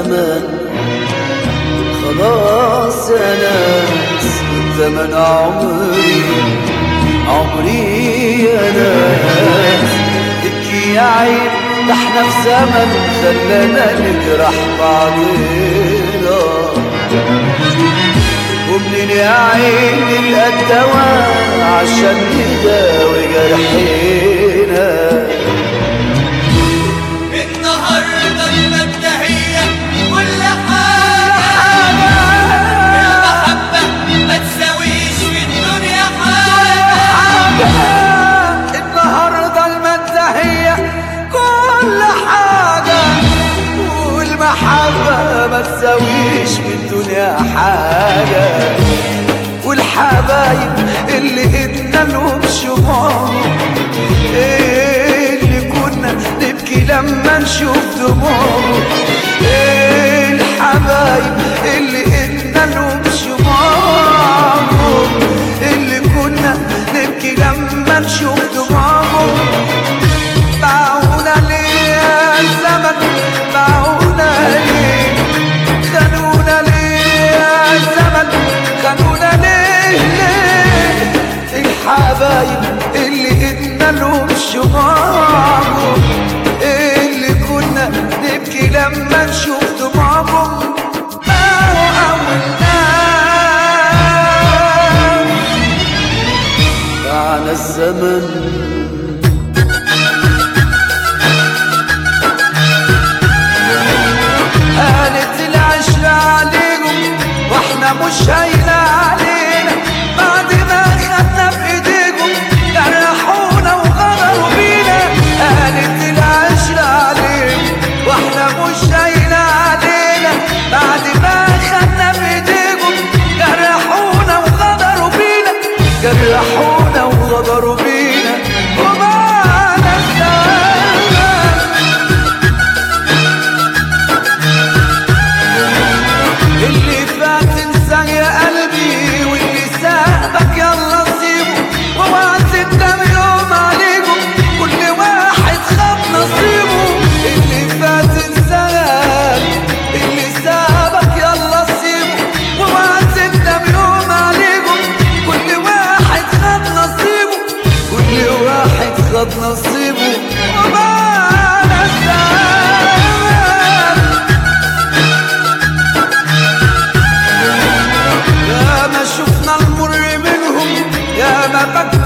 الزمن خلاص يا ناس الزمن عمري عمري يا ناس ابكي يا عين ده احنا في زمن خلانا نجرح بعضنا ومنين يا عين نلقى الدواء عشان نداوي جرحنا النهارده المبدئية كل حاجة المحبة ما تساويش في الدنيا حاجة النهارده المادة هي كل حاجة والمحبة ما تساويش في الدنيا حاجة والحبايب اللي ادنا لهم شموعهم اللي كنا نبكي لما نشوف دموعهم الحبايب اللي ادنا لهم شموعهم اللي كنا نبكي لما نشوف دموعهم باعونا ليه يا زمن باعونا ليه خانونا ليه يا زمن خانونا ليه ليه الحبايب اللي ادنا لهم شمعهم اللي كنا نبكي لما نشوف دموعهم باعوا أول ناس باعنا الزمن قالت العشرة عليهم واحنا مش هايلة علينا بعد ما خدنا في ايديكم جرحونا وغدروا بينا قالت العشرة عليهم واحنا مش هايلة علينا بعد ما خدنا في ايديكم جرحونا وغدروا بينا جرحونا وغدروا بينا وبعد الزمن اللي فات انسى يا قلبي واللي سابك يلا سيبه ووعد الدم يوم عليكم كل واحد خد نصيبه اللي فات انسى اللي سابك يلا سيبه ووعد الدم يوم عليكم كل واحد خد نصيبه كل واحد خد نصيبه وبعد الزمن يا ما شفنا المر منهم يا ما بكى